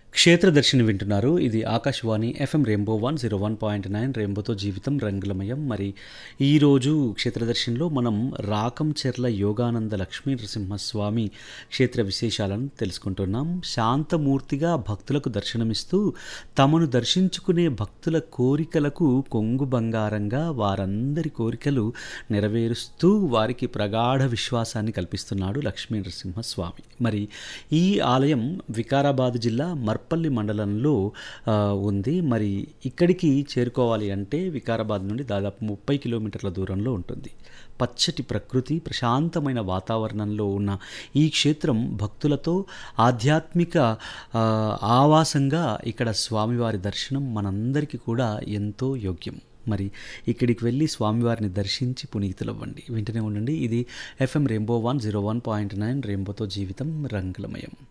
క్షేత్రదర్శిని వింటున్నారు ఇది Akashvani FM rainbow one zero one point nine రెయిన్బోతో జీవితం రంగులమయం మరి ఈరోజు క్షేత్రదర్శినిలో మనం రాకంచెర్ల యోగానంద లక్ష్మీ నరసింహస్వామి క్షేత్ర విశేషాలను తెలుసుకుంటున్నాం శాంతమూర్తిగా భక్తులకు దర్శనమిస్తూ తమను దర్శించుకునే భక్తుల కోరికలకు కొంగు బంగారంగా వారందరి కోరికలు నెరవేరుస్తూ వారికి ప్రగాఢ విశ్వాసాన్ని కల్పిస్తున్నాడు లక్ష్మీ నరసింహస్వామి మరి ఈ ఆలయం వికారాబాద్ జిల్లా మర్పల్లి మండలంలో ఆ, ఉంది మరి ఇక్కడికి చేరుకోవాలి అంటే వికారాబాద్ నుండి దాదాపు ముప్పై కిలోమీటర్ల దూరంలో ఉంటుంది పచ్చటి ప్రకృతి ప్రశాంతమైన వాతావరణంలో ఉన్న ఈ క్షేత్రం భక్తులతో ఆధ్యాత్మిక ఆ, ఆవాసంగా ఇక్కడ స్వామివారి దర్శనం మనందరికీ కూడా ఎంతో యోగ్యం మరి ఇక్కడికి వెళ్ళి స్వామివారిని దర్శించి పునీతులవ్వండి వెంటనే ఉండండి ఇది FM rainbow one zero one point nine రెయిన్బోతో జీవితం రంగులమయం